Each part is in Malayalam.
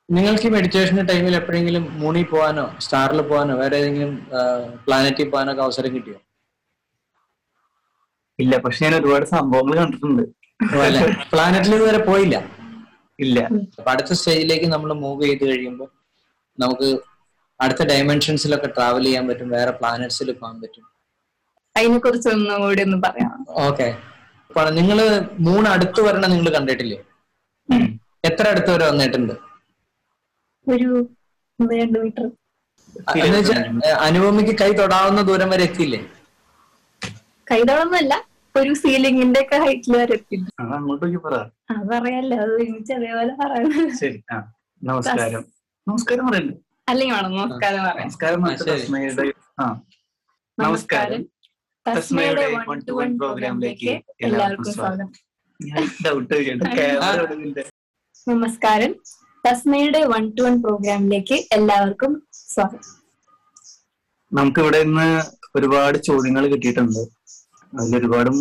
നിങ്ങൾക്ക് ഈ മെഡിറ്റേഷന്റെ ടൈമിൽ എപ്പോഴെങ്കിലും മൂണിൽ പോകാനോ സ്റ്റാറിൽ പോകാനോ വേറെ ഏതെങ്കിലും പ്ലാനറ്റിൽ പോകാനോ ഒക്കെ അവസരം കിട്ടിയോ ഇല്ല പക്ഷെ ഞാൻ ഒരുപാട് സംഭവങ്ങൾ കണ്ടിട്ടുണ്ട് പ്ലാനറ്റിൽ ഇതുവരെ പോയില്ല ഇല്ല അപ്പൊ അടുത്ത സ്റ്റേജിലേക്ക് നമ്മൾ മൂവ് ചെയ്ത് കഴിയുമ്പോൾ നമുക്ക് അടുത്ത ഡയമെൻഷൻസിലൊക്കെ ട്രാവൽ ചെയ്യാൻ പറ്റും വേറെ പ്ലാനറ്റ്സിൽ പോകാൻ പറ്റും അതിനെ കുറിച്ച് ഒന്നും കൂടി ഒന്ന് പറയാം ഓക്കെ നിങ്ങള് മൂന്ന് അടുത്ത് വരണം നിങ്ങൾ കണ്ടിട്ടില്ലേ ഉം. എത്ര അടുത്ത് വരെ വന്നിട്ടുണ്ട് ഒരു ഒന്ന് രണ്ട് മീറ്റർ എന്ന് വെച്ചാൽ അനുപമയ്ക്ക് കൈ തൊടാവുന്ന ദൂരം വരെ എത്തിയില്ലേ കൈതളൊന്നുമല്ല ഒരു സീലിംഗിന്റെ ഒക്കെ ഹൈറ്റിൽ വരെ എത്തി അത് അങ്ങോട്ടേക്ക് പറ അതറിയാലോ അത് എനിക്ക് അതേപോലെ പറയണം ശരി ആ നമസ്കാരം നമസ്കാരം പറയല്ലേ അല്ലെങ്കിൽ വേണം നമസ്കാരം പറയാം നമസ്കാരം ആ, ശരി. തസ്മയുടെ ആ നമസ്കാരം തസ്മയുടെ വൺ ടു വൺ പ്രോഗ്രാമിലേക്ക് എല്ലാവർക്കും സ്വാഗതം ഞാൻ ഡൗട്ട് കേരള നമസ്കാരം തസ്മയുടെ വൺ ടു വൺ പ്രോഗ്രാമിലേക്ക് എല്ലാവർക്കും സ്വാഗതം നമുക്ക് ഇവിടെ ഇന്ന് ഒരുപാട് ചോദ്യങ്ങൾ കിട്ടിയിട്ടുണ്ട് അതിലൊരുപാടും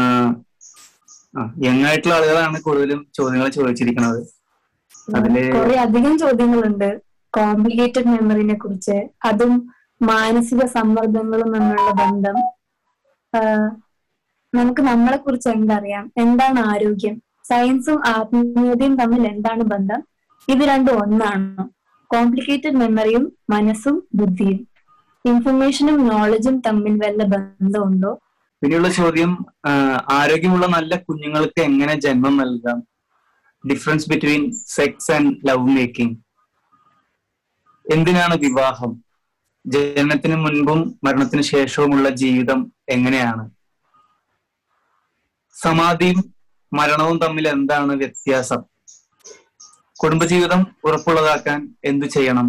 യങ് ആയിട്ടുള്ള ആളുകളാണ് കൂടുതലും ചോദ്യങ്ങൾ ചോദിച്ചിരിക്കുന്നത് അതില് കുറെ അധികം ചോദ്യങ്ങളുണ്ട് കോംപ്ലിക്കേറ്റഡ് മെമ്മറിനെ കുറിച്ച് അതും മാനസിക സമ്മർദ്ദങ്ങളും തമ്മിലുള്ള ബന്ധം ആഹ് നമുക്ക് നമ്മളെ കുറിച്ച് എന്തറിയാം എന്താണ് ആരോഗ്യം സയൻസും ആത്മീയതയും തമ്മിൽ എന്താണ് ബന്ധം ഇത് രണ്ടും ഒന്നാണോ കോംപ്ലിക്കേറ്റഡ് മെമ്മറിയും മനസ്സും ബുദ്ധിയും ഇൻഫർമേഷനും നോളജും തമ്മിൽ വല്ല ബന്ധമുണ്ടോ പിന്നെയുള്ള ചോദ്യം ആ, ആരോഗ്യമുള്ള നല്ല കുഞ്ഞുങ്ങൾക്ക് എങ്ങനെ ജന്മം നൽകാം difference between sex and love making എന്തിനാണ് വിവാഹം ജനനത്തിന് മുൻപും മരണത്തിന് ശേഷവുമുള്ള ജീവിതം എങ്ങനെയാണ് സമാധിയും മരണവും തമ്മിൽ എന്താണ് വ്യത്യാസം കുടുംബജീവിതം ഉറപ്പുള്ളതാക്കാൻ എന്തു ചെയ്യണം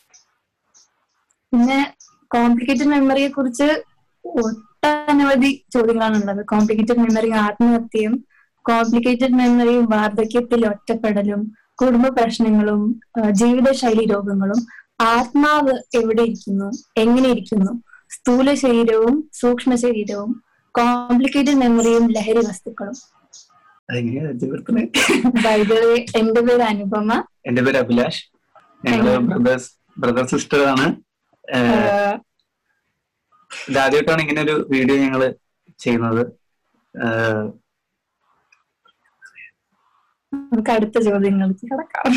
പിന്നെ കോംപ്ലിക്കേറ്റഡ് മെമ്മറിയെ കുറിച്ച് ഒട്ടനവധി ചോദ്യങ്ങളാണുള്ളത് കോംപ്ലിക്കേറ്റഡ് മെമ്മറി ആത്മഹത്യയും കോംപ്ലിക്കേറ്റഡ് മെമ്മറിയും വാർദ്ധക്യത്തിൽ ഒറ്റപ്പെടലും കുടുംബ പ്രശ്നങ്ങളും ആ, ജീവിതശൈലി രോഗങ്ങളും ആത്മാവ് എവിടെ ഇരിക്കുന്നു എങ്ങനെ ഇരിക്കുന്നു സ്ഥൂല ശരീരവും സൂക്ഷ്മ ശരീരവും കോംപ്ലിക്കേറ്റഡ് മെമ്മറിയും ലഹരി വസ്തുക്കളും അതെങ്ങനെയാ പരിചയപ്പെടുത്തുന്നത് വൈദ്യുതി എന്റെ പേര് അനുപമ എന്റെ പേര് അഭിലാഷ് ഞങ്ങള് ബ്രദേഴ്സ് ബ്രദർ സിസ്റ്റർ ആണ് ആ, ഇതാദ്യമായിട്ടാണ് ഇങ്ങനെ ഒരു വീഡിയോ ഞങ്ങള് ചെയ്യുന്നത് ആഹ് നമുക്ക് അടുത്ത ചോദ്യങ്ങൾക്ക് കിടക്കാം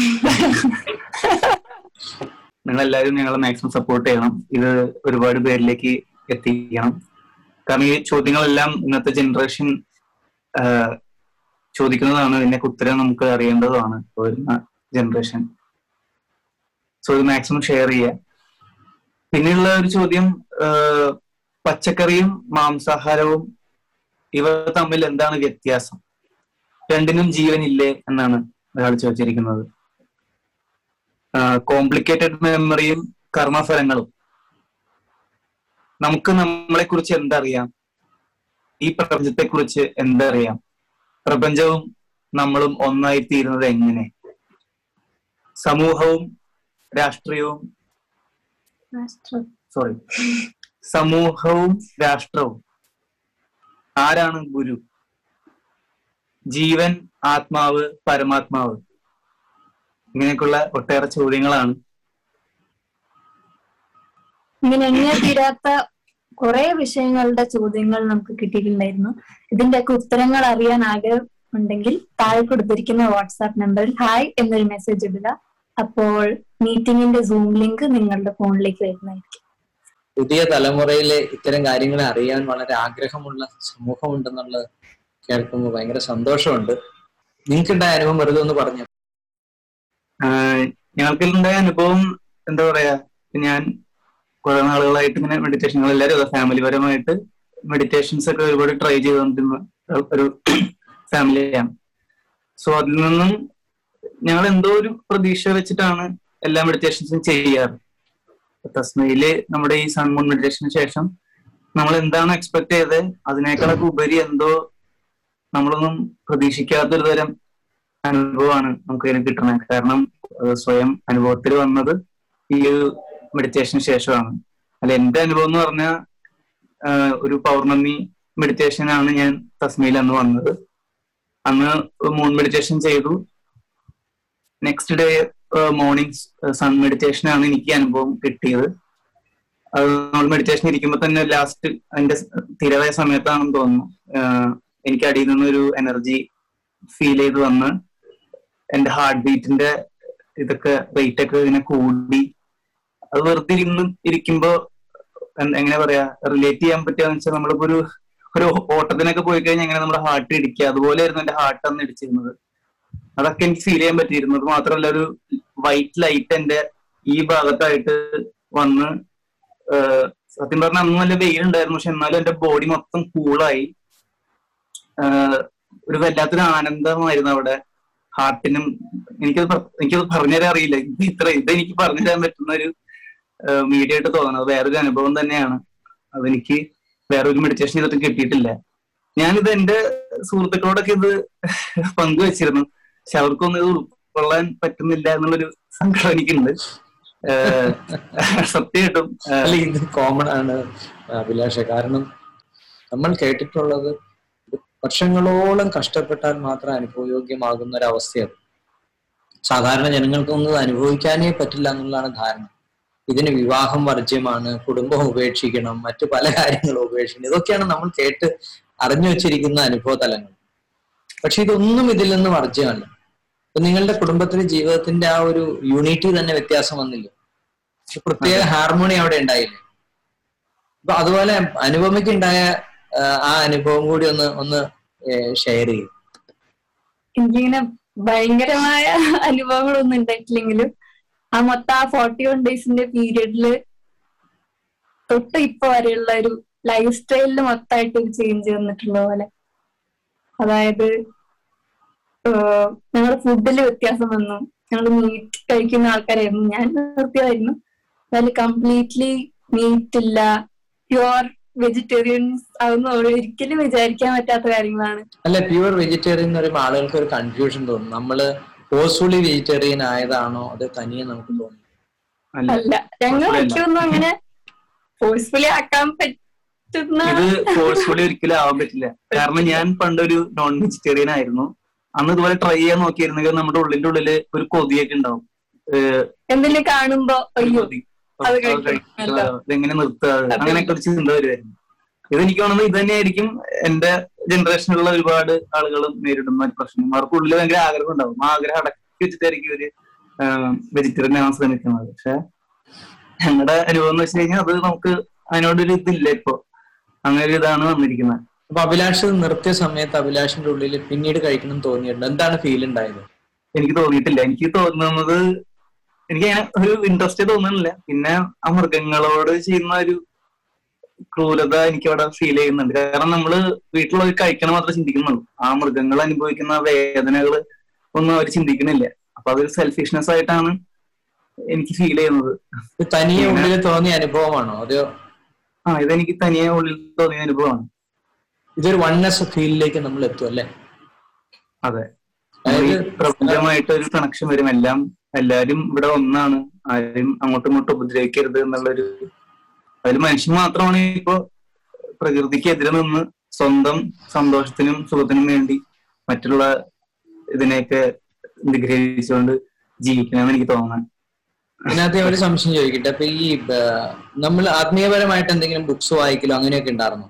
നിങ്ങൾ എല്ലാവരും ഞങ്ങളെ മാക്സിമം സപ്പോർട്ട് ചെയ്യണം ഇത് ഒരുപാട് പേരിലേക്ക് എത്തിക്കണം കാരണം ഈ ചോദ്യങ്ങളെല്ലാം ഇന്നത്തെ ജനറേഷൻ ചോദിക്കുന്നതാണ് ഇതിനൊക്കെ ഉത്തരം നമുക്ക് അറിയേണ്ടതുമാണ് വരുന്ന ജനറേഷൻ സോ ഇത് മാക്സിമം ഷെയർ ചെയ്യുക പിന്നെയുള്ള ഒരു ചോദ്യം ആഹ് പച്ചക്കറിയും മാംസാഹാരവും ഇവ തമ്മിൽ എന്താണ് വ്യത്യാസം രണ്ടിനും ജീവനില്ലേ എന്നാണ് ഒരാൾ ചോദിച്ചിരിക്കുന്നത് കോംപ്ലിക്കേറ്റഡ് മെമ്മറിയും കർമ്മഫലങ്ങളും നമുക്ക് നമ്മളെ കുറിച്ച് എന്തറിയാം ഈ പ്രപഞ്ചത്തെ കുറിച്ച് എന്തറിയാം പ്രപഞ്ചവും നമ്മളും ഒന്നായി തീരുന്നത് എങ്ങനെ സമൂഹവും രാഷ്ട്രീയവും സോറി സമൂഹവും രാഷ്ട്രവും ആരാണ് ഗുരു ജീവൻ ആത്മാവ് പരമാത്മാവ് ഇങ്ങനെയൊക്കെയുള്ള ഒട്ടേറെ ചോദ്യങ്ങളാണ് ഇങ്ങനെ എങ്ങനെ തീരാത്ത കുറെ വിഷയങ്ങളുടെ ചോദ്യങ്ങൾ നമുക്ക് കിട്ടിയിട്ടുണ്ടായിരുന്നു ഇതിന്റെയൊക്കെ ഉത്തരങ്ങൾ അറിയാൻ ആഗ്രഹം ഉണ്ടെങ്കിൽ താഴെ കൊടുത്തിരിക്കുന്ന വാട്സാപ്പ് നമ്പറിൽ ഹായ് എന്നൊരു മെസ്സേജ് ഇടുക അപ്പോൾ മീറ്റിംഗിന്റെ സൂം ലിങ്ക് നിങ്ങളുടെ ഫോണിലേക്ക് വരുന്നതായിരിക്കും പുതിയ തലമുറയിലെ ഇത്തരം കാര്യങ്ങളെ അറിയാൻ വളരെ ആഗ്രഹമുള്ള സമൂഹമുണ്ടെന്നുള്ളത് കേൾക്കുമ്പോൾ ഭയങ്കര സന്തോഷമുണ്ട് നിങ്ങൾക്കുണ്ടായ അനുഭവം വെറുതെ ഒന്ന് പറഞ്ഞു ആഹ് ഞങ്ങൾക്കുണ്ടായ അനുഭവം എന്താ പറയാ ഞാൻ കുറെ നാളുകളായിട്ട് ഇങ്ങനെ മെഡിറ്റേഷൻ എല്ലാവരും ഫാമിലി പരമായിട്ട് മെഡിറ്റേഷൻസ് ഒക്കെ ഒരുപാട് ട്രൈ ചെയ്തുകൊണ്ടിരുന്ന ഒരു ഫാമിലിയാണ് സോ അതിൽ നിന്നും ഞങ്ങൾ എന്തോ ഒരു പ്രതീക്ഷ വെച്ചിട്ടാണ് എല്ലാ മെഡിറ്റേഷൻസും ചെയ്യാറ് തസ്മയില് നമ്മുടെ ഈ സൺമൂൺ മെഡിറ്റേഷന് ശേഷം നമ്മൾ എന്താണ് എക്സ്പെക്ട് ചെയ്തത് അതിനേക്കാളൊക്കെ ഉപരി എന്തോ നമ്മളൊന്നും പ്രതീക്ഷിക്കാത്തൊരു തരം അനുഭവമാണ് നമുക്ക് ഇതിന് കിട്ടുന്നത് കാരണം അത് സ്വയം അനുഭവത്തിൽ വന്നത് ഈ ഒരു മെഡിറ്റേഷന് ശേഷമാണ് അല്ല എന്റെ അനുഭവം എന്ന് പറഞ്ഞാൽ ഒരു പൗർണമി മെഡിറ്റേഷൻ ആണ് ഞാൻ തസ്മയിൽ അന്ന് വന്നത് അന്ന് മൂൺ മെഡിറ്റേഷൻ ചെയ്തു next day morning sun meditation ആണ് എനിക്ക് അനുഭവം കിട്ടിയത് അത് നമ്മൾ മെഡിറ്റേഷൻ ഇരിക്കുമ്പോൾ തന്നെ ലാസ്റ്റ് അതിന്റെ സ്ഥിരമായ സമയത്താണെന്ന് തോന്നുന്നു ആഹ് എനിക്ക് അടിയിൽ നിന്നൊരു എനർജി ഫീൽ ചെയ്ത് വന്ന് എന്റെ ഹാർട്ട് ബീറ്റിന്റെ ഇതൊക്കെ റേറ്റ് ഒക്കെ ഇങ്ങനെ കൂടി അത് വെറുതെ ഇരുന്ന് ഇരിക്കുമ്പോ എൻ- എങ്ങനെ പറയാ റിലേറ്റ് ചെയ്യാൻ പറ്റുക വെച്ചാൽ നമ്മളിപ്പോ ഒരു ഒരു ഓട്ടത്തിനൊക്കെ പോയി കഴിഞ്ഞാൽ എങ്ങനെ നമ്മുടെ ഹാർട്ട് ഇടിക്കുക അതുപോലെയായിരുന്നു എന്റെ ഹാർട്ട് അന്ന് ഇടിച്ചിരുന്നത് അതൊക്കെ എനിക്ക് ഫീൽ ചെയ്യാൻ പറ്റിയിരുന്നു അത് മാത്രമല്ല ഒരു വൈറ്റ് ലൈറ്റ് എന്റെ ഈ ഭാഗത്തായിട്ട് വന്ന് ആഹ് സത്യം പറഞ്ഞാൽ അന്ന് നല്ല വെയിലുണ്ടായിരുന്നു പക്ഷെ എന്നാലും എന്റെ ബോഡി മൊത്തം കൂളായി ഒരു വല്ലാത്തൊരു ആനന്ദമായിരുന്നു അവിടെ ഹാർട്ടിനും എനിക്കത് പ- എനിക്കത് പറഞ്ഞുതരാൻ അറിയില്ല ഇത് ഇത്ര ഇത് എനിക്ക് പറഞ്ഞുതരാൻ പറ്റുന്ന ഒരു മീഡിയ ആയിട്ട് തോന്നുന്നത് വേറൊരു അനുഭവം തന്നെയാണ് അതെനിക്ക് വേറൊരു മെഡിറ്റേഷൻ ചെയ്തിട്ട് കിട്ടിയിട്ടില്ല ഞാനിത് എന്റെ സുഹൃത്തുക്കളോടൊക്കെ ഇത് പങ്കുവച്ചിരുന്നു പക്ഷെ അവർക്കൊന്നും ഇത് ഉൾക്കൊള്ളാൻ പറ്റുന്നില്ല എന്നുള്ളൊരു സങ്കടം എനിക്കുണ്ട് ഏഹ് സത്യമായിട്ടും ഏഹ് അല്ല ഇത് കോമൺ ആണ് അഭിലാഷ കാരണം നമ്മൾ കേട്ടിട്ടുള്ളത് വർഷങ്ങളോളം കഷ്ടപ്പെട്ടാൽ മാത്രം അനുഭവയോഗ്യമാകുന്ന ഒരു അവസ്ഥയാണ് സാധാരണ ജനങ്ങൾക്കൊന്നും ഇത് അനുഭവിക്കാനേ പറ്റില്ല എന്നുള്ളതാണ് ധാരണ ഇതിന് വിവാഹം വർജ്യമാണ് കുടുംബം ഉപേക്ഷിക്കണം മറ്റു പല കാര്യങ്ങളും ഉപേക്ഷിക്കണം ഇതൊക്കെയാണ് നമ്മൾ കേട്ട് അറിഞ്ഞു വെച്ചിരിക്കുന്ന അനുഭവ തലങ്ങൾ പക്ഷെ ഇതൊന്നും ഇതിൽ നിന്ന് വർജ്യമല്ല ഇപ്പൊ നിങ്ങളുടെ കുടുംബത്തിലെ ജീവിതത്തിന്റെ ആ ഒരു യൂണിറ്റി തന്നെ വ്യത്യാസം വന്നില്ല ഒരു പ്രത്യേക ഹാർമോണി അവിടെ ഉണ്ടായില്ലേ അപ്പൊ അതുപോലെ അനുപമയ്ക്ക് ഉണ്ടായ ആ, ആ അനുഭവം കൂടി ഒന്ന് ഒന്ന് ഷെയർ ചെയ്യും എനിക്കിങ്ങനെ ഭയങ്കരമായ അനുഭവങ്ങളൊന്നും ഉണ്ടായിട്ടില്ലെങ്കിലും ആ മൊത്തം ആ ഫോർട്ടി വൺ ഡേയ്സിന്റെ പീരീഡില് തൊട്ട് ഇപ്പൊ വരെയുള്ള ഒരു ലൈഫ് സ്റ്റൈലിൽ മൊത്തമായിട്ട് ഒരു ചേഞ്ച് വന്നിട്ടുള്ള പോലെ അതായത് ഞങ്ങളുടെ ഫുഡിൽ വ്യത്യാസം വന്നു ഞങ്ങൾ മീറ്റ് കഴിക്കുന്ന ആൾക്കാരായിരുന്നു ഞാൻ നിർത്തിയതായിരുന്നു അതിൽ കംപ്ലീറ്റ്ലി മീറ്റ് ഇല്ല പ്യുവർ വെജിറ്റേറിയൻസ് അതൊന്നും ഒരിക്കലും വിചാരിക്കാൻ പറ്റാത്ത കാര്യങ്ങളാണ് അല്ല പ്യുവർ വെജിറ്റേറിയൻ എന്ന് പറയുമ്പോൾ ആളുകൾക്ക് ഒരു കൺഫ്യൂഷൻ തോന്നും നമ്മള് ഫോഴ്സ്ഫുള്ളി വെജിറ്റേറിയൻ ആയതാണോ അത് തനിയെ നമുക്ക് തോന്നും അല്ല അല്ല ഞങ്ങൾ Forcefully അല്ല. എനിക്കൊന്നും അങ്ങനെ ഫോഴ്സ്ഫുള്ളി ആക്കാൻ പറ്റുന്ന ഇത് ഫോഴ്സ്ഫുള്ളി ഒരിക്കലും ആവാൻ പറ്റില്ല കാരണം ഞാൻ പണ്ടൊരു നോൺ വെജിറ്റേറിയൻ ആയിരുന്നു അന്ന് ഇതുപോലെ ട്രൈ ചെയ്യാൻ നോക്കിയിരുന്നെങ്കിൽ നമ്മുടെ ഉള്ളിന്റെ ഉള്ളില് ഒരു കൊതിയൊക്കെ ഉണ്ടാവും ഏഹ് എന്തെങ്കിലും കാണുമ്പോ ഒരു അയ്യോ കൊതി. അത് അത് കഴിക്കണം. കഴിക്കണം. അല്ല. ഇതെങ്ങനെ നിർത്തുക അതെ. അങ്ങനെയൊക്കെ ഒരു ചിന്ത വരുമായിരുന്നു ഇതെനിക്ക് തോന്നുന്നത് ഇത് തന്നെയായിരിക്കും എന്റെ ജനറേഷനിലുള്ള ഒരുപാട് ആളുകൾ നേരിടുന്ന ഒരു പ്രശ്നം അവർക്ക് ഉള്ളിൽ ഭയങ്കര ആഗ്രഹം ഉണ്ടാവും ആ ആഗ്രഹം അടക്കി വെച്ചിട്ടായിരിക്കും ഒരു വെജിറ്റേറിയൻ ആവാൻ ശ്രമിക്കുന്നത് പക്ഷെ ഞങ്ങളുടെ അനുഭവം എന്ന് വെച്ച് കഴിഞ്ഞാൽ അത് നമുക്ക് അതിനോടൊരു ഇതില്ല ഇപ്പൊ അങ്ങനെ ഒരു ഇതാണ് വന്നിരിക്കുന്നത് അപ്പൊ അഭിലാഷ് നിർത്തിയ സമയത്ത് അഭിലാഷിന്റെ ഉള്ളിൽ പിന്നീട് കഴിക്കണം എന്ന് തോന്നിയിട്ടുണ്ട് എന്താണ് ഫീൽ ഉണ്ടായത് എനിക്ക് തോന്നിയിട്ടില്ല എനിക്ക് തോന്നുന്നത് എനിക്ക് അങ്ങനെ ഒരു ഇൻട്രസ്റ്റ് തോന്നുന്നില്ല പിന്നെ ആ മൃഗങ്ങളോട് ചെയ്യുന്ന ഒരു ക്രൂരത എനിക്ക് അവിടെ ഫീൽ ചെയ്യുന്നുണ്ട് കാരണം നമ്മള് വീട്ടിലുള്ളവർ കഴിക്കണം മാത്രമേ ചിന്തിക്കുന്നുള്ളൂ ആ മൃഗങ്ങൾ അനുഭവിക്കുന്ന വേദനകൾ ഒന്നും അവർ ചിന്തിക്കുന്നില്ല അപ്പൊ അതൊരു സെൽഫിഷ്നെസ് ആയിട്ടാണ് എനിക്ക് ഫീൽ ചെയ്യുന്നത് ഇത് തനിയെ ഉള്ളിൽ തോന്നിയ അനുഭവമാണോ അതെയോ ആ ഇതെനിക്ക് തനിയെ ഉള്ളിൽ തോന്നിയ അനുഭവമാണ് ഇതൊരു വൺനെസ് ഫീലിലേക്ക് നമ്മൾ എത്തും അല്ലെ അതെ അതായത് ഈ പ്രപഞ്ചമായിട്ട് ഒരു കണക്ഷൻ വരും എല്ലാം എല്ലാരും ഇവിടെ ഒന്നാണ് ആരും അങ്ങോട്ടും ഇങ്ങോട്ടും ഉപദ്രവിക്കരുത് എന്നുള്ളൊരു അതിൽ മനുഷ്യൻ മാത്രമാണ് ഇപ്പോ പ്രകൃതിക്കെതിരെ നിന്ന് സ്വന്തം സന്തോഷത്തിനും സുഖത്തിനും വേണ്ടി മറ്റുള്ള ഇതിനെയൊക്കെ നിഗ്രഹിച്ചുകൊണ്ട് ജീവിക്കണമെന്ന് എനിക്ക് തോന്നുന്നത് ഇതിനകത്ത് ഞാൻ ഒരു സംശയം ചോദിക്കട്ടെ അപ്പൊ ഈ നമ്മൾ ആത്മീയപരമായിട്ട് എന്തെങ്കിലും ബുക്സ് വായിക്കലോ അങ്ങനെയൊക്കെ ഉണ്ടായിരുന്നോ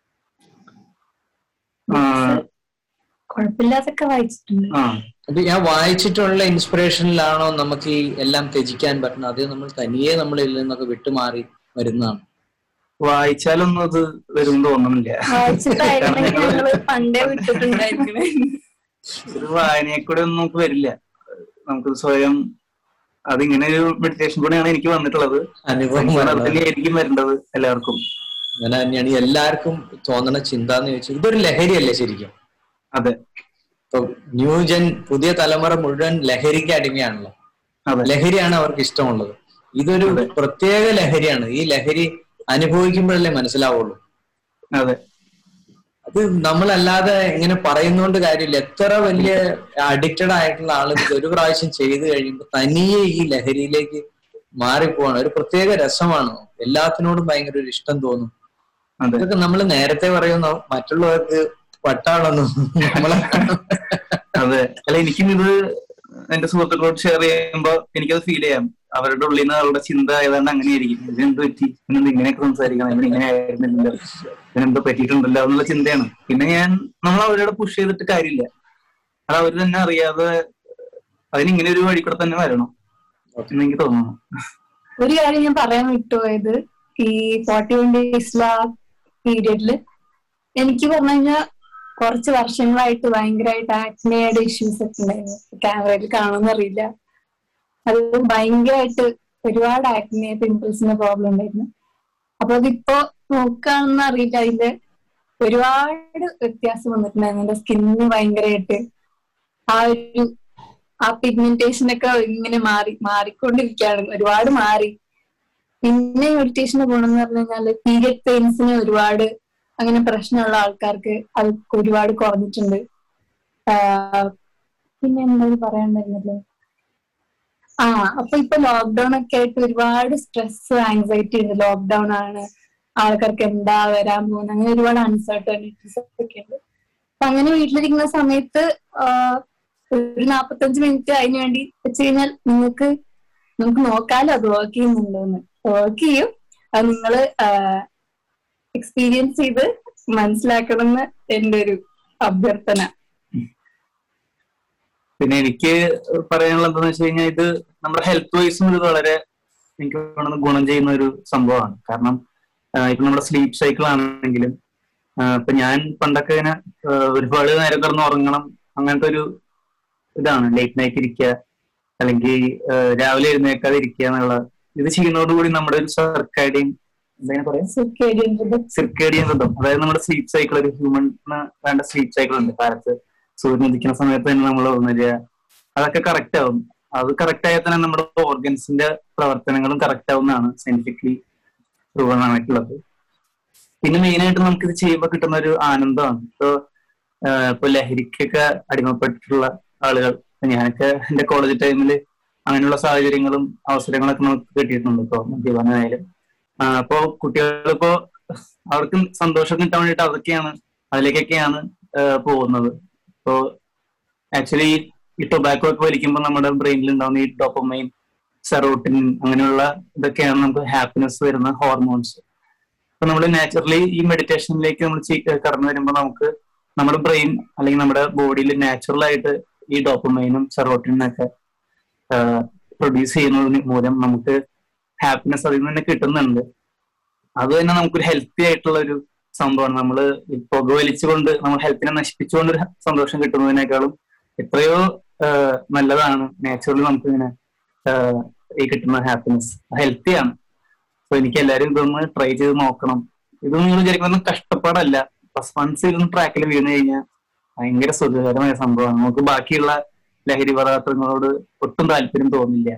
ആ, കുഴപ്പമില്ലാതൊക്കെ വായിച്ചിട്ടുണ്ട് ആ അപ്പൊ ഞാൻ വായിച്ചിട്ടുള്ള ഇൻസ്പിറേഷനിലാണോ നമുക്ക് ഈ എല്ലാം ത്യജിക്കാൻ പറ്റുന്നത് അത് നമ്മൾ തനിയെ നമ്മളിൽ നിന്നൊക്കെ വിട്ടുമാറി വരുന്നതാണ് വായിച്ചാലൊന്നും അത് വരും തോന്നുന്നില്ല വായിച്ചിട്ടായിരുന്നെങ്കിൽ ഞങ്ങള് പണ്ടേ വിട്ടിട്ടുണ്ടായിരിക്കണേ ഒരു വായനയെ കൂടെ ഒന്നും നമുക്ക് വരില്ല നമുക്ക് സ്വയം അതിങ്ങനെ ഒരു മെഡിറ്റേഷൻ കൂടെയാണ് എനിക്ക് വന്നിട്ടുള്ളത് അനുഭവം അത് വരുന്നത്. തന്നെയായിരിക്കും വരേണ്ടത് എല്ലാവർക്കും അങ്ങനെ തന്നെയാണ് ഈ എല്ലാവർക്കും തോന്നണ ചിന്ത എന്ന് ചോദിച്ചാൽ ഇതൊരു ലഹരിയല്ലേ ശരിക്കും അതെ ഇപ്പൊ ന്യൂജൻ പുതിയ തലമുറ മുഴുവൻ ലഹരിക്ക് അടിമയാണല്ലോ അതെ ലഹരിയാണ് അവർക്ക് ഇഷ്ടമുള്ളത് ഇതൊരു അതെ. പ്രത്യേക ലഹരിയാണ് ഈ ലഹരി അനുഭവിക്കുമ്പോഴല്ലേ മനസ്സിലാവുള്ളൂ അതെ അത് നമ്മളല്ലാതെ ഇങ്ങനെ പറയുന്നോണ്ട് കാര്യമില്ല എത്ര വലിയ അഡിക്റ്റഡ് ആയിട്ടുള്ള ആളുകൾ ഒരു പ്രാവശ്യം ചെയ്തു കഴിയുമ്പോൾ തനിയെ ഈ ലഹരിയിലേക്ക് മാറിപ്പോവാണ് ഒരു പ്രത്യേക രസമാണ് എല്ലാത്തിനോടും ഭയങ്കര ഒരു ഇഷ്ടം തോന്നും അതെ ഇതൊക്കെ നമ്മൾ നേരത്തെ പറയുന്നു മറ്റുള്ളവർക്ക് പട്ടാളൊന്നും നമ്മളെ അതെ അല്ല എനിക്കും ഇത് എന്റെ സുഹൃത്തുക്കളോട് ഷെയർ ചെയ്യുമ്പോൾ എനിക്കത് ഫീൽ ചെയ്യാം അവരുടെ ഉള്ളിൽ നിന്ന് അവരുടെ ചിന്ത ഏതാണ്ട് അങ്ങനെയായിരിക്കും ഇതിനെന്ത് പറ്റി ഇതിനെന്ത് ഇങ്ങനെയൊക്കെ സംസാരിക്കണം ഇവിടെ ഇങ്ങനെ ആയിരുന്നില്ലല്ലോ ഇതിനെന്തോ പറ്റിയിട്ടുണ്ടല്ലോ എന്നുള്ള ചിന്തയാണ് പിന്നെ ഞാൻ നമ്മൾ അവരോട് പുഷ് ചെയ്തിട്ട് കാര്യമില്ല അത് അവർ തന്നെ അറിയാതെ അതിനിങ്ങനെ ഒരു വഴി കൂടെ തന്നെ വരണം എന്ന് എനിക്ക് തോന്നുന്നു ഒരു കാര്യം ഞാൻ പറയാൻ വിട്ടുപോയത് ഈ ഫോർട്ടി വൺ ഡേയ്സില പീരിയഡില് എനിക്ക് പറഞ്ഞു കഴിഞ്ഞാൽ കുറച്ച് വർഷങ്ങളായിട്ട് ഭയങ്കരമായിട്ട് ആക്നെയുടെ ഇഷ്യൂസ് ഒക്കെ ഉണ്ടായിരുന്നു ക്യാമറയിൽ കാണുമെന്നറിയില്ല അത് ഭയങ്കരമായിട്ട് ഒരുപാട് ആക്നെ പിമ്പിൾസിന്റെ പ്രോബ്ലം ഉണ്ടായിരുന്നു അപ്പൊ അതിപ്പോ നോക്കുകയാണെന്ന് അറിയില്ല അതിന്റെ ഒരുപാട് വ്യത്യാസം വന്നിട്ടുണ്ടായിരുന്നു എന്റെ സ്കിന്നിന് ഭയങ്കരമായിട്ട് ആ ഒരു ആ പിഗ്മെന്റേഷൻ ഒക്കെ ഇങ്ങനെ മാറി മാറിക്കൊണ്ടിരിക്കുകയാണ് ഒരുപാട് മാറി പിന്നെ മെഡിറ്റേഷന് പോകണമെന്ന് പറഞ്ഞു കഴിഞ്ഞാല് പീരിയഡ് പെയിൻസിന് ഒരുപാട് അങ്ങനെ പ്രശ്നമുള്ള ആൾക്കാർക്ക് അത് ഒരുപാട് കുറഞ്ഞിട്ടുണ്ട് ആഹ് പിന്നെ എന്താ പറയാണ്ടായിരുന്നല്ലോ ആ അപ്പൊ ഇപ്പൊ ലോക്ക്ഡൌൺ ഒക്കെ ആയിട്ട് ഒരുപാട് സ്ട്രെസ് ആങ്സൈറ്റി ഉണ്ട് ലോക്ക്ഡൌൺ ആണ് ആൾക്കാർക്ക് എന്താ വരാൻ പോകുന്നത് അങ്ങനെ ഒരുപാട് അൺസർട്ടനിറ്റീസ് ഒക്കെ ഉണ്ട് അപ്പൊ അങ്ങനെ വീട്ടിലിരിക്കുന്ന സമയത്ത് ആഹ് ഒരു നാപ്പത്തഞ്ച് മിനിറ്റ് അതിന് വേണ്ടി വെച്ച് കഴിഞ്ഞാൽ നിങ്ങൾക്ക് നമുക്ക് നോക്കാലോ അത് വർക്ക് ചെയ്യുന്നുണ്ടോന്ന് വർക്ക് ചെയ്യും അത് നിങ്ങള് എക്സ്പീരിയൻസ് ചെയ്ത് മനസ്സിലാക്കണം എന്ന് എന്റെ ഒരു അഭ്യർത്ഥന പിന്നെ എനിക്ക് പറയാനുള്ളത് എന്താണെന്ന് വെച്ച് കഴിഞ്ഞാൽ ഇത് നമ്മുടെ ഹെൽത്ത് വൈസും ഇത് വളരെ എനിക്ക് തോന്നുന്നു ഗുണം ചെയ്യുന്ന ഒരു സംഭവമാണ് കാരണം ആഹ് ഇപ്പൊ നമ്മുടെ സ്ലീപ്പ് സൈക്കിൾ ആണെങ്കിലും ആഹ് ഇപ്പൊ ഞാൻ പണ്ടൊക്കെ ഇങ്ങനെ ആഹ് ഒരുപാട് നേരം കിടന്ന് ഉറങ്ങണം അങ്ങനത്തെ ഒരു ഇതാണ് ലേറ്റ് നൈറ്റ് ഇരിക്കുക അല്ലെങ്കിൽ ആഹ് രാവിലെ എഴുന്നേക്കാതെ ഇരിക്കുക എന്നുള്ള ഇത് ചെയ്യുന്നതോടുകൂടി നമ്മുടെ ഒരു സർക്കാഡിയും എന്താ പറയാ Circadian rhythm. സിർക്കേഡിയൻ റിതം അതായത് നമ്മുടെ സ്ലീപ്പ് സൈക്കിൾ ഒരു ഹ്യൂമന് വേണ്ട സ്ലീപ്പ് സൈക്കിൾ ഉണ്ട് കാലത്ത് സൂര്യൻ ഉദിക്കുന്ന സമയത്ത് തന്നെ നമ്മൾ ഉണരുക അതൊക്കെ കറക്റ്റ് ആവും അത് കറക്റ്റ് ആയാൽ തന്നെ നമ്മുടെ ഓർഗൻസിന്റെ പ്രവർത്തനങ്ങളും കറക്റ്റ് ആവുന്നതാണ് സയന്റിഫിക്കലി പ്രൂവൺ ആയിട്ടുള്ളത് പിന്നെ മെയിൻ ആയിട്ട് നമുക്ക് ഇത് ചെയ്യുമ്പോൾ കിട്ടുന്ന ഒരു ആനന്ദമാണ് ഇപ്പൊ ഇപ്പൊ ലഹരിക്കൊക്കെ അടിമപ്പെട്ടിട്ടുള്ള ആളുകൾ ഇപ്പൊ ഞാനൊക്കെ എന്റെ കോളേജ് ടൈമിൽ അങ്ങനെയുള്ള സാഹചര്യങ്ങളും അവസരങ്ങളൊക്കെ നമുക്ക് കിട്ടിയിട്ടുണ്ട് ഇപ്പൊ മദ്യപാനായാലും ആ, അപ്പോ കുട്ടികളിപ്പോ അവർക്ക് സന്തോഷം കിട്ടാൻ വേണ്ടിയിട്ട് അതൊക്കെയാണ് അതിലേക്കൊക്കെയാണ് ആ, പോകുന്നത് ഇപ്പോ ആക്ച്വലി ഈ ടൊബാക്കോ ഒക്കെ വലിക്കുമ്പോൾ നമ്മുടെ ബ്രെയിനിൽ ഉണ്ടാവുന്ന ഈ ഡോപ്പമൈൻ സെറോട്ടിൻ അങ്ങനെയുള്ള ഇതൊക്കെയാണ് നമുക്ക് ഹാപ്പിനെസ് വരുന്ന ഹോർമോൺസ് അപ്പൊ നമ്മൾ നാച്ചുറലി ഈ മെഡിറ്റേഷനിലേക്ക് നമ്മൾ കടന്നു വരുമ്പോൾ നമുക്ക് നമ്മുടെ ബ്രെയിൻ അല്ലെങ്കിൽ നമ്മുടെ ബോഡിയിൽ നാച്ചുറൽ ആയിട്ട് ഈ ഡോപ്പമൈനും സെറോട്ടിനും ഒക്കെ പ്രൊഡ്യൂസ് ചെയ്യുന്നത് മൂലം നമുക്ക് ഹാപ്പിനെസ് അതിൽ നിന്ന് തന്നെ കിട്ടുന്നുണ്ട് അത് തന്നെ നമുക്കൊരു ഹെൽത്തി ആയിട്ടുള്ള ഒരു സംഭവമാണ് നമ്മൾ പുക വലിച്ചുകൊണ്ട് നമ്മൾ ഹെൽത്തിനെ നശിപ്പിച്ചുകൊണ്ട് ഒരു സന്തോഷം കിട്ടുന്നതിനേക്കാളും എത്രയോ ആഹ് നല്ലതാണ് നാച്ചുറലി നമുക്ക് ഇങ്ങനെ ആഹ് ഈ കിട്ടുന്ന ഹാപ്പിനെസ് ഹെൽത്തിയാണ് അപ്പൊ എനിക്ക് എല്ലാവരും ഇതൊന്ന് ട്രൈ ചെയ്ത് നോക്കണം ഇത് നിങ്ങൾ വിചാരിക്കുന്ന കഷ്ടപ്പാടല്ല ഫസ്റ്റ് വൺസ് ഇതൊന്ന് ട്രാക്കിൽ വീണ് കഴിഞ്ഞാൽ ഭയങ്കര സുഖകരമായ സംഭവമാണ് നമുക്ക് ബാക്കിയുള്ള ലഹരി പദാർത്ഥങ്ങളോട് ഒട്ടും താല്പര്യം തോന്നില്ല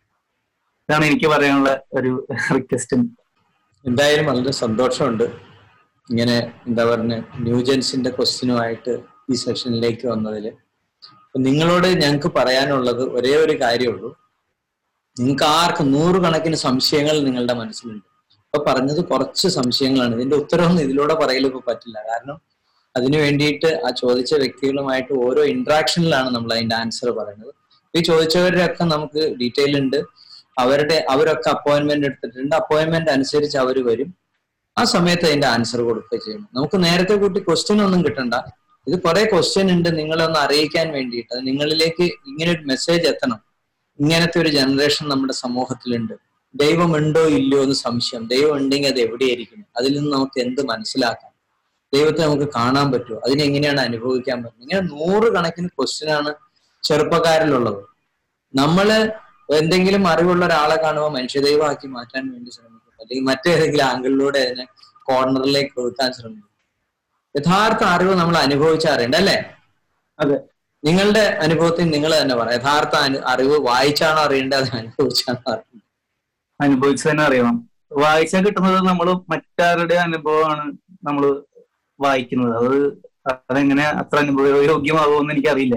ഇതാണ് എനിക്ക് പറയാനുള്ള ഒരു റിക്വസ്റ്റ് എന്തായാലും വളരെ സന്തോഷമുണ്ട് ഇങ്ങനെ എന്താ പറയുക ന്യൂജൻസിന്റെ ക്വസ്റ്റ്യനുമായിട്ട് ഈ സെഷനിലേക്ക് വന്നതിൽ നിങ്ങളോട് ഞങ്ങൾക്ക് പറയാനുള്ളത് ഒരേ ഒരു കാര്യമുള്ളൂ നിങ്ങൾക്ക് ആർക്കും നൂറുകണക്കിന് സംശയങ്ങൾ നിങ്ങളുടെ മനസ്സിലുണ്ട് ഇപ്പൊ പറഞ്ഞത് കുറച്ച് സംശയങ്ങളാണ് ഇതിന്റെ ഉത്തരവൊന്നും ഇതിലൂടെ പറയൽ ഇപ്പൊ പറ്റില്ല കാരണം അതിനു വേണ്ടിയിട്ട് ആ ചോദിച്ച വ്യക്തികളുമായിട്ട് ഓരോ ഇന്ററാക്ഷനിലാണ് നമ്മൾ അതിന്റെ ആൻസർ പറയുന്നത് ഈ ചോദിച്ചവരുടെ ഒക്കെ നമുക്ക് ഡീറ്റെയിൽ ഉണ്ട് അവരുടെ അവരൊക്കെ അപ്പോയിന്റ്മെന്റ് എടുത്തിട്ടുണ്ട് അപ്പോയിന്റ്മെന്റ് അനുസരിച്ച് അവർ വരും ആ സമയത്ത് അതിന്റെ ആൻസർ കൊടുക്കുക ചെയ്യണം നമുക്ക് നേരത്തെ കൂട്ടി ക്വസ്റ്റ്യൻ ഒന്നും കിട്ടണ്ട ഇത് കുറെ ക്വസ്റ്റ്യൻ ഉണ്ട് നിങ്ങളെ ഒന്ന് അറിയിക്കാൻ വേണ്ടിയിട്ട് അത് നിങ്ങളിലേക്ക് ഇങ്ങനെ ഒരു മെസ്സേജ് എത്തണം ഇങ്ങനത്തെ ഒരു ജനറേഷൻ നമ്മുടെ സമൂഹത്തിലുണ്ട് ദൈവം ഉണ്ടോ ഇല്ലയോ എന്ന് സംശയം ദൈവം ഉണ്ടെങ്കിൽ അത് എവിടെയായിരിക്കും അതിൽ നിന്ന് നമുക്ക് എന്ത് മനസ്സിലാക്കാം ദൈവത്തെ നമുക്ക് കാണാൻ പറ്റുമോ അതിനെ എങ്ങനെയാണ് അനുഭവിക്കാൻ പറ്റുന്നത് ഇങ്ങനെ നൂറുകണക്കിന് ക്വസ്റ്റ്യൻ ആണ് ചെറുപ്പക്കാരിലുള്ളത് നമ്മള് എന്തെങ്കിലും അറിവുള്ള ഒരാളെ കാണുമ്പോൾ മനുഷ്യദൈവമാക്കി മാറ്റാൻ വേണ്ടി ശ്രമിക്കും അല്ലെങ്കിൽ മറ്റേതെങ്കിലും ആംഗിളിലൂടെ അതിനെ കോർണറിലേക്ക് ഒതുക്കാൻ ശ്രമിക്കും യഥാർത്ഥ അറിവ് നമ്മൾ അനുഭവിച്ചറിയണ്ട അല്ലേ അതെ നിങ്ങളുടെ അനുഭവത്തിൽ നിങ്ങൾ തന്നെ പറയാം യഥാർത്ഥ അനു- അറിവ് വായിച്ചാണോ അറിയേണ്ടത് അത് അനുഭവിച്ചാണോ അറിയേണ്ടത് അനുഭവിച്ചു തന്നെ അറിയണം വായിച്ചാൽ കിട്ടുന്നത് നമ്മൾ മറ്റാരുടെ അനുഭവമാണ് നമ്മൾ വായിക്കുന്നത് അത് അതെങ്ങനെ അത്ര അനുഭവയോഗ്യമാകുമെന്ന് എനിക്കറിയില്ല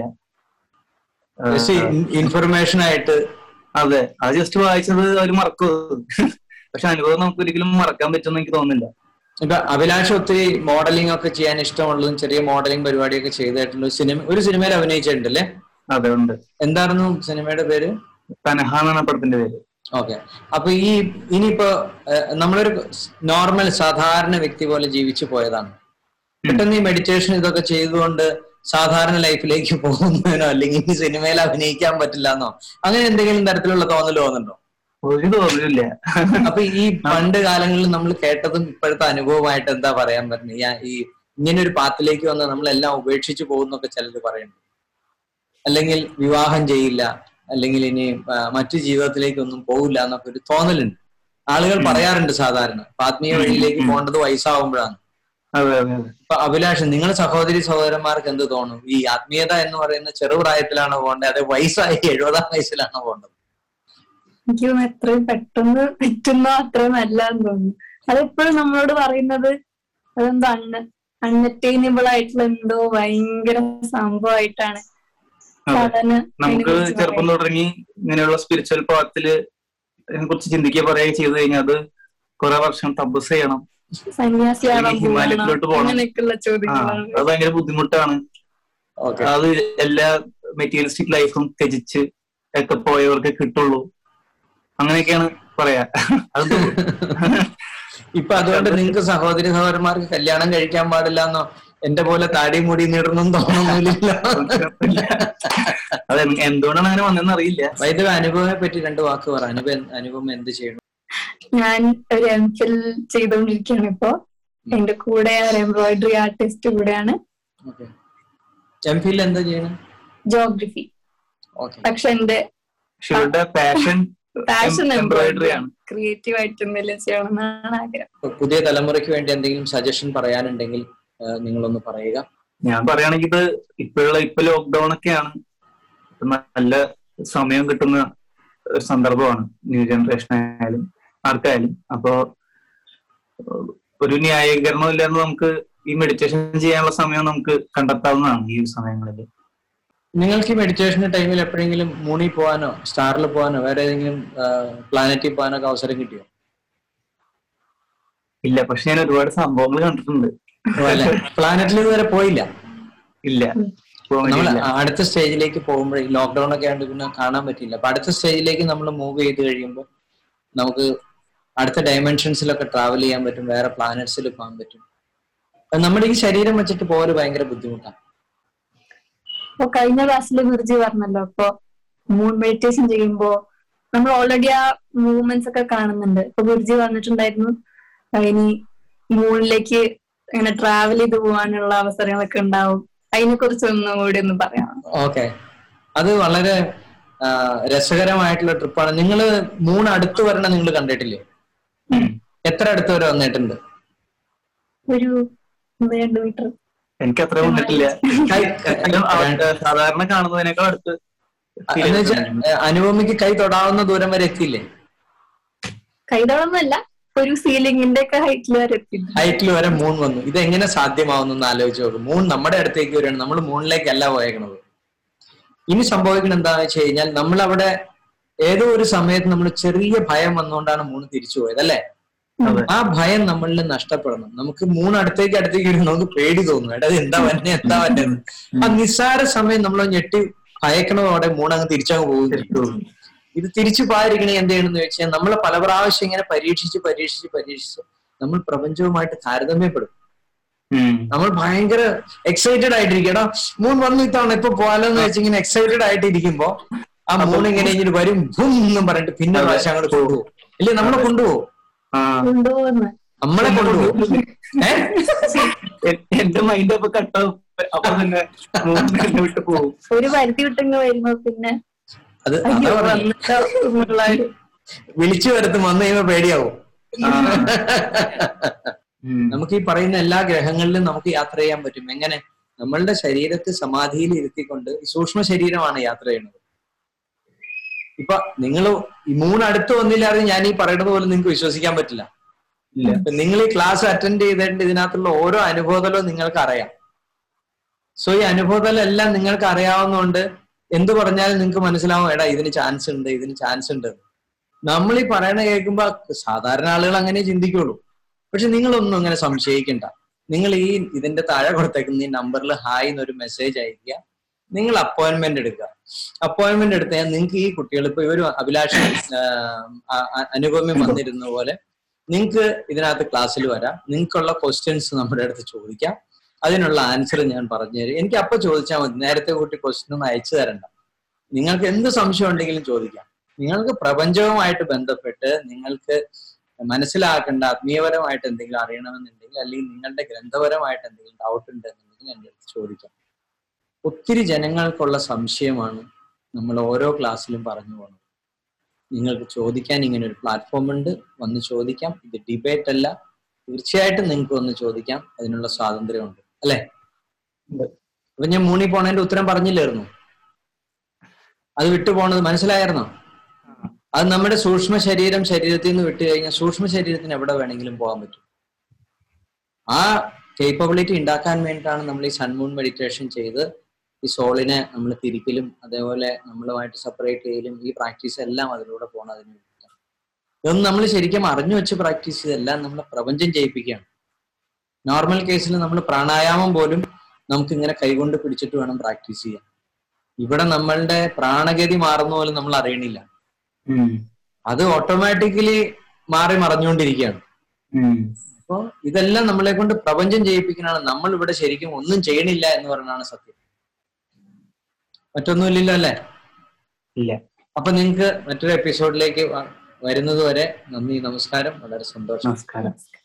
ഇൻഫർമേഷൻ ആയിട്ട് അതെ അത് ജസ്റ്റ് വായിച്ചത് അവർ മറക്കും പക്ഷെ അനുഭവം നമുക്ക് ഒരിക്കലും മറക്കാൻ പറ്റുമെന്ന് എനിക്ക് തോന്നുന്നില്ല ഇപ്പൊ അഭിലാഷ് ഒത്തിരി മോഡലിംഗ് ഒക്കെ ചെയ്യാൻ ഇഷ്ടമുള്ളതും ചെറിയ മോഡലിംഗ് പരിപാടിയൊക്കെ ചെയ്തിട്ടുള്ള സിനിമ ഒരു സിനിമയിൽ അഭിനയിച്ചിട്ടുണ്ടല്ലേ അതെ ഉണ്ട് എന്തായിരുന്നു സിനിമയുടെ പേര് തനഹ എന്നാണ് ആ പടത്തിന്റെ പേര് ഓക്കെ അപ്പൊ ഈ ഇനിയിപ്പോ ഏഹ്, നമ്മളൊരു നോർമൽ സാധാരണ വ്യക്തി പോലെ ജീവിച്ചു പോയതാണ് പെട്ടെന്ന് ഈ മെഡിറ്റേഷൻ ഇതൊക്കെ ചെയ്തുകൊണ്ട് സാധാരണ ലൈഫിലേക്ക് പോകുന്നതിനോ അല്ലെങ്കിൽ ഈ സിനിമയിൽ അഭിനയിക്കാൻ പറ്റില്ല എന്നോ അങ്ങനെ എന്തെങ്കിലും തരത്തിലുള്ള തോന്നൽ തോന്നുന്നുണ്ടോ ഒരു തോന്നലില്ല അപ്പൊ ഈ പണ്ട് കാലങ്ങളിൽ നമ്മൾ കേട്ടതും ഇപ്പോഴത്തെ അനുഭവമായിട്ട് എന്താ പറയാൻ പറ്റുന്നത് ഈ- ഈ ഇങ്ങനെ ഒരു പാത്തിലേക്ക് വന്ന് നമ്മളെല്ലാം ഉപേക്ഷിച്ചു പോകുന്നൊക്കെ ചിലർ പറയുന്നു അല്ലെങ്കിൽ വിവാഹം ചെയ്യില്ല അല്ലെങ്കിൽ ഇനി ആ, മറ്റു ജീവിതത്തിലേക്കൊന്നും പോകില്ല എന്നൊക്കെ ഒരു തോന്നലുണ്ട് ആളുകൾ പറയാറുണ്ട് സാധാരണ അപ്പൊ ആത്മീയ വഴിയിലേക്ക് പോകേണ്ടത് വയസ്സാവുമ്പോഴാണ് അതെ അതെ അതെ ഇപ്പൊ അഭിലാഷ് നിങ്ങൾ സഹോദരി സഹോദരന്മാർക്ക് എന്ത് തോന്നും ഈ ആത്മീയത എന്ന് പറയുന്ന ചെറുപ്രായത്തിലാണോ പോകേണ്ടത് അതേ വയസ്സായി എഴുപതാം വയസ്സിലാണോ പോകേണ്ടത് എനിക്ക് തോന്നുന്നു എത്രയും പെട്ടെന്ന് പറ്റുന്നോ അത്രയും നല്ല എന്ന് തോന്നുന്നു അതെപ്പോഴും നമ്മളോട് പറയുന്നത് അതെന്തോ അൺ അൺഅറ്റൈനബിൾ ആയിട്ടുള്ള എന്തോ ഭയങ്കര സംഭവമായിട്ടാണ് അതെ. സാധാരണ നമുക്ക് അതിനെക്കുറിച്ച് ചെറുപ്പം തുടങ്ങി ഇങ്ങനെയുള്ള സ്പിരിച്വൽ പാത്തില് അതിനെ കുറിച്ച് ചിന്തിക്കുക പറയുകയും ചെയ്തു കഴിഞ്ഞാൽ അത് കുറെ വർഷം തപസ് ചെയ്യണം സന്യാസിയാവാൻ അല്ലെങ്കിൽ ഹിമാലയത്തിലോട്ട് പോകണം പോകണം. അങ്ങനെയൊക്കെയുള്ള ആ ചോദ്യങ്ങളാണ് അത് ഭയങ്കര ബുദ്ധിമുട്ടാണ് ഓക്കെ അത് എല്ലാ മെറ്റീരിയലിസ്റ്റിക് ലൈഫും ത്യജിച്ച് ഒക്കെ പോയവർക്ക് കിട്ടുള്ളൂ അങ്ങനെയൊക്കെയാണ് പറയാ അത് ഇപ്പൊ അതുകൊണ്ട് നിങ്ങൾക്ക് സഹോദരി സഹോദരന്മാർക്ക് കല്യാണം കഴിക്കാൻ പാടില്ല എന്നോ എന്റെ പോലെ താടി മുടി നീടണം തോന്നുന്നില്ലല്ലോ അത് എന്ത് എന്തുകൊണ്ടാണ് അങ്ങനെ വന്നതെന്ന് അറിയില്ല വൈദ്യുത അനുഭവത്തെ പറ്റി രണ്ട് വാക്ക് പറ അനുഭവം അനുഭവം എന്ത് ചെയ്യണം ഞാൻ ഒരു എം ഫിൽ ചെയ്തുകൊണ്ടിരിക്കുകയാണ് ഇപ്പോ എന്റെ കൂടെ ഒരു എംബ്രോയിഡറി ആർട്ടിസ്റ്റ് കൂടെയാണ് ഓക്കെ എം ഫിൽ എന്താ ചെയ്യണം ജോഗ്രഫി ഓക്കെ പക്ഷെ എന്റെ ഷുയുടെ പാഷൻ പാഷൻ എംബ്രോയിഡറി എംബ്രോയിഡറി ആണ് ക്രിയേറ്റീവ് ആയിട്ട് എന്തെങ്കിലും ചെയ്യണം എന്നാണ് ആഗ്രഹം പുതിയ തലമുറയ്ക്ക് വേണ്ടി എന്തെങ്കിലും സജഷൻ പറയാനുണ്ടെങ്കിൽ ആ, നിങ്ങളൊന്ന് പറയുക ഞാൻ പറയുകയാണെങ്കിൽ ഇത് ഇപ്പോഴുള്ള ഇപ്പൊ ലോക്ക്ഡൌൺ ഒക്കെയാണ് ഇപ്പൊ നല്ല സമയം കിട്ടുന്ന ഒരു സന്ദർഭമാണ് ന്യൂ ജനറേഷൻ ആയാലും ആർക്കായാലും അപ്പോ ഏഹ്, ഒരു ന്യായീകരണം ഇല്ലാതെ നമുക്ക് ഈ മെഡിറ്റേഷൻ ചെയ്യാനുള്ള സമയം നമുക്ക് കണ്ടെത്താവുന്നതാണ് ഈ ഒരു സമയങ്ങളിൽ നിങ്ങൾക്ക് ഈ മെഡിറ്റേഷൻ ടൈമിൽ എപ്പോഴെങ്കിലും മൂണിൽ പോകാനോ സ്റ്റാറിൽ പോകാനോ വേറെ ഏതെങ്കിലും പ്ലാനറ്റിൽ പോകാനോ ഒക്കെ അവസരം കിട്ടിയോ ഇല്ല പക്ഷെ ഞാൻ ഒരുപാട് സംഭവങ്ങൾ കണ്ടിട്ടുണ്ട് അല്ലെ പ്ലാനറ്റിൽ ഇതുവരെ പോയില്ല ഇല്ല നമ്മൾ പോകാനില്ല. അടുത്ത സ്റ്റേജിലേക്ക് പോകുമ്പോഴേ ലോക്ക്ഡൌൺ ഒക്കെ ആയതുകൊണ്ട് പിന്നെ കാണാൻ പറ്റില്ല അപ്പൊ അടുത്ത സ്റ്റേജിലേക്ക് നമ്മൾ മൂവ് ചെയ്ത് കഴിയുമ്പോൾ നമുക്ക് അടുത്ത ഡയമെൻഷൻസിലൊക്കെ ട്രാവൽ ചെയ്യാൻ പറ്റും വേറെ പ്ലാനറ്റ്സിൽ പോകാൻ പറ്റും അത് നമ്മുടെ ഈ ശരീരം വെച്ചിട്ട് പോകല് ഭയങ്കര ബുദ്ധിമുട്ടാണ് അപ്പൊ കഴിഞ്ഞ ക്ലാസ്സിൽ ഗുരുജി പറഞ്ഞല്ലോ അപ്പൊ മൂൺ മെഡിറ്റേഷൻ ചെയ്യുമ്പോ നമ്മൾ ഓൾറെഡി ആ മൂവ്മെന്റ്സ് ഒക്കെ കാണുന്നുണ്ട് ഇപ്പൊ ഗുരുജി പറഞ്ഞിട്ടുണ്ടായിരുന്നു ആ, ഇനി മൂണിലേക്ക് ഇങ്ങനെ ട്രാവൽ ചെയ്ത് പോകാനുള്ള അവസരങ്ങളൊക്കെ ഉണ്ടാവും അതിനെ കുറിച്ച് ഒന്നും കൂടി ഒന്ന് പറയാം ഓക്കെ അത് വളരെ ആ, രസകരമായിട്ടുള്ള ട്രിപ്പാണ് നിങ്ങൾ മൂന്ന് അടുത്ത് വരണം നിങ്ങൾ കണ്ടിട്ടില്ലേ ഉം. എത്ര അടുത്ത് വരെ വന്നിട്ടുണ്ട് ഒരു ഒന്ന് രണ്ട് മീറ്റർ എനിക്ക് അത്ര വന്നിട്ടില്ല കൈ- എന്നാലും അവിടെ സാധാരണ കാണുന്നതിനേക്കാൾ അടുത്ത് feel എന്ന് വെച്ചാൽ ചെയ്തിട്ടുണ്ട്. അനുപമയ്ക്ക് കൈ തൊടാവുന്ന ദൂരം വരെ എത്തിയില്ലേ കൈതളൊന്നുമല്ല ഒരു സീലിംഗിന്റെ ഒക്കെ ഹൈറ്റിൽ വരെ എത്തിയിട്ടുണ്ട് ഹൈറ്റിൽ വരെ മൂൺ വന്നു ഇത് എങ്ങനെ സാധ്യമാവുന്നു എന്ന് ആലോചിച്ച് നോക്കും മൂൺ നമ്മുടെ അടുത്തേക്ക് വരികയാണ് നമ്മൾ മൂണിലേക്കല്ല പോയേക്കണത് ഇനി സംഭവിക്കുന്നത് എന്താണെന്ന് വെച്ച് കഴിഞ്ഞാൽ നമ്മൾ അവിടെ ഏതോ ഒരു സമയത്ത് നമ്മൾ ചെറിയ ഭയം വന്നുകൊണ്ടാണ് മൂന്ന് തിരിച്ചു പോയത് അല്ലെ അതെ. ആ ഭയം നമ്മളിൽ നഷ്ടപ്പെടണം നമുക്ക് മൂന്ന് അടുത്തേക്ക് അടുത്തേക്ക് വരുമ്പോൾ നമുക്ക് പേടി തോന്നും എടാ ഇത് എന്താ വന്നെ എന്താ വന്നത് ആ നിസ്സാര സമയം നമ്മൾ ഞെട്ടി ഭയക്കണതോടെ മൂന്നങ്ങ് തിരിച്ചങ്ങ് പോകും തിരിച്ചു പോകും. ഇത് തിരിച്ചു പോയിരിക്കണേ എന്ത് ചെയ്യണമെന്ന് വെച്ചാൽ നമ്മൾ പല പ്രാവശ്യം ഇങ്ങനെ പരീക്ഷിച്ച് പരീക്ഷിച്ച് പരീക്ഷിച്ച് നമ്മൾ പ്രപഞ്ചവുമായിട്ട് താരതമ്യപ്പെടും ഉം. നമ്മൾ ഭയങ്കര എക്സൈറ്റഡ് ആയിട്ടിരിക്കും എടാ മൂൺ വന്നു ഇത്തവണ ഇപ്പൊ പോയാലോ എന്ന് വെച്ച് ഇങ്ങനെ എക്സൈറ്റഡ് ആയിട്ട് ഇരിക്കുമ്പോ ആ മൂൺ ഇങ്ങനെ ഇങ്ങനെ വരും ഭൂം എന്നും പറഞ്ഞിട്ട് പിന്നെ അതെ. പ്രാവശ്യം അങ്ങോട്ട് കൊണ്ടുപോകും ഇല്ലേ നമ്മളെ കൊണ്ടുപോകും ആ. കൊണ്ടുപോകുന്ന നമ്മളെ കൊണ്ടുപോകും ഏ എ- എന്റെ മൈൻഡ് അപ്പൊ കട്ടാവും അപ്പൊ തന്നെ മൂന്ന് എന്നെ വിട്ട് പോകും ഒരു പരിധി വിട്ടങ്ങ് വരുമ്പോ പിന്നെ അത് അയ്യോ അതാ പറഞ്ഞെ. വന്നിട്ടോ എന്നുള്ള ഒരു വിളിച്ചു വരുത്തും വന്നു കഴിയുമ്പോ പേടിയാവും ആ. ഉം. നമുക്ക് ഈ പറയുന്ന എല്ലാ ഗ്രഹങ്ങളിലും നമുക്ക് യാത്ര ചെയ്യാൻ പറ്റും എങ്ങനെ നമ്മളുടെ ശരീരത്തെ സമാധിയിൽ ഇരുത്തിക്കൊണ്ട് ഈ സൂക്ഷ്മ ശരീരമാണ് യാത്ര ചെയ്യുന്നത് ഇപ്പൊ നിങ്ങൾ ഈ മൂന്നടുത്ത് വന്നില്ലാതെ ഞാൻ ഈ പറയുന്നത് പോലെ നിങ്ങൾക്ക് വിശ്വസിക്കാൻ പറ്റില്ല ഇല്ല ഇപ്പൊ നിങ്ങൾ ഈ ക്ലാസ് അറ്റൻഡ് ചെയ്തിട്ട് ഇതിനകത്തുള്ള ഓരോ അനുഭവതലവും നിങ്ങൾക്ക് അറിയാം സോ ഈ അനുഭവതലം എല്ലാം നിങ്ങൾക്ക് അറിയാവുന്നതുകൊണ്ട് എന്ത് പറഞ്ഞാലും നിങ്ങൾക്ക് മനസ്സിലാവും എടാ ഇതിന് ചാൻസ് ഉണ്ട് ഇതിന് ചാൻസ് ഉണ്ട് നമ്മൾ ഈ പറയണ കേൾക്കുമ്പോ സാധാരണ ആളുകൾ അങ്ങനെ ചിന്തിക്കുള്ളൂ പക്ഷെ നിങ്ങളൊന്നും അങ്ങനെ സംശയിക്കണ്ട നിങ്ങൾ ഈ ഇതിന്റെ താഴെ കൊടുത്തേക്കുന്ന ഈ നമ്പറിൽ ഹായ് എന്നൊരു മെസ്സേജ് അയക്കുക നിങ്ങൾ അപ്പോയിന്റ്മെന്റ് എടുക്കുക അപ്പോയിന്റ്മെന്റ് എടുത്ത് നിങ്ങൾക്ക് ഈ കുട്ടികൾ ഇപ്പൊ ഇവര് അഭിലാഷം അനുഗമ്യം വന്നിരുന്ന പോലെ നിങ്ങൾക്ക് ഇതിനകത്ത് ക്ലാസ്സിൽ വരാം നിങ്ങൾക്കുള്ള ക്വസ്റ്റ്യൻസ് നമ്മുടെ അടുത്ത് ചോദിക്കാം അതിനുള്ള ആൻസർ ഞാൻ പറഞ്ഞുതരും എനിക്ക് അപ്പൊ ചോദിച്ചാൽ മതി നേരത്തെ കൂട്ടി ക്വസ്റ്റ്യൻ ഒന്നും അയച്ചു തരണ്ട നിങ്ങൾക്ക് എന്ത് സംശയം ഉണ്ടെങ്കിലും ചോദിക്കാം നിങ്ങൾക്ക് പ്രപഞ്ചവുമായിട്ട് ബന്ധപ്പെട്ട് നിങ്ങൾക്ക് മനസ്സിലാക്കേണ്ട ആത്മീയപരമായിട്ട് എന്തെങ്കിലും അറിയണമെന്നുണ്ടെങ്കിൽ അല്ലെങ്കിൽ നിങ്ങളുടെ ഗ്രന്ഥപരമായിട്ട് എന്തെങ്കിലും ഡൗട്ട് ഉണ്ടെന്നുണ്ടെങ്കിൽ എൻ്റെ അടുത്ത് ചോദിക്കാം ഒത്തിരി ജനങ്ങൾക്കുള്ള സംശയമാണ് നമ്മൾ ഓരോ ക്ലാസ്സിലും പറഞ്ഞു പോകുന്നത് നിങ്ങൾക്ക് ചോദിക്കാൻ ഇങ്ങനെ ഒരു പ്ലാറ്റ്ഫോം ഉണ്ട് വന്ന് ചോദിക്കാം ഇത് ഡിബേറ്റ് അല്ല തീർച്ചയായിട്ടും നിങ്ങൾക്ക് വന്ന് ചോദിക്കാം അതിനുള്ള സ്വാതന്ത്ര്യമുണ്ട് അല്ലെ ഉണ്ട്. അപ്പൊ ഞാൻ മൂണി പോണതിന്റെ ഉത്തരം പറഞ്ഞില്ലായിരുന്നു അത് വിട്ടുപോണത് മനസ്സിലായിരുന്നോ അത് നമ്മുടെ സൂക്ഷ്മ ശരീരം ശരീരത്തിൽ നിന്ന് വിട്ടു കഴിഞ്ഞാൽ സൂക്ഷ്മ ശരീരത്തിന് എവിടെ വേണമെങ്കിലും പോകാൻ പറ്റും ആ കേപ്പബിലിറ്റി ഉണ്ടാക്കാൻ വേണ്ടിയിട്ടാണ് നമ്മൾ ഈ സൺമൂൺ മെഡിറ്റേഷൻ ചെയ്ത് ഈ സോളിനെ നമ്മൾ തിരിക്കലും അതേപോലെ നമ്മളുമായിട്ട് സെപ്പറേറ്റ് ചെയ്യലും ഈ പ്രാക്ടീസ് എല്ലാം അതിലൂടെ പോകണം അതിന് വേണ്ടിയിട്ടാണ് ഇതൊന്നും നമ്മൾ ശരിക്കും അറിഞ്ഞു വെച്ച് പ്രാക്ടീസ് ചെയ്തെല്ലാം നമ്മളെ പ്രപഞ്ചം ചെയ്യിപ്പിക്കുകയാണ് നോർമൽ കേസിൽ നമ്മൾ പ്രാണായാമം പോലും നമുക്ക് ഇങ്ങനെ കൈകൊണ്ട് പിടിച്ചിട്ട് വേണം പ്രാക്ടീസ് ചെയ്യാൻ ഇവിടെ നമ്മളുടെ പ്രാണഗതി മാറുന്ന പോലും നമ്മൾ അറിയണില്ല ഉം. അത് ഓട്ടോമാറ്റിക്കലി മാറി മറഞ്ഞുകൊണ്ടിരിക്കുകയാണ് ഉം. അപ്പൊ ഇതെല്ലാം നമ്മളെ കൊണ്ട് പ്രപഞ്ചം ചെയ്യിപ്പിക്കാനാണ് നമ്മൾ ഇവിടെ ശരിക്കും ഒന്നും ചെയ്യണില്ല എന്ന് പറഞ്ഞാണ് സത്യം മറ്റൊന്നുമില്ലല്ലോ അല്ലേ ഇല്ല അപ്പൊ നിങ്ങൾക്ക് മറ്റൊരു എപ്പിസോഡിലേക്ക് വരുന്നത് വരെ നന്ദി നമസ്കാരം വളരെ സന്തോഷം നമസ്കാരം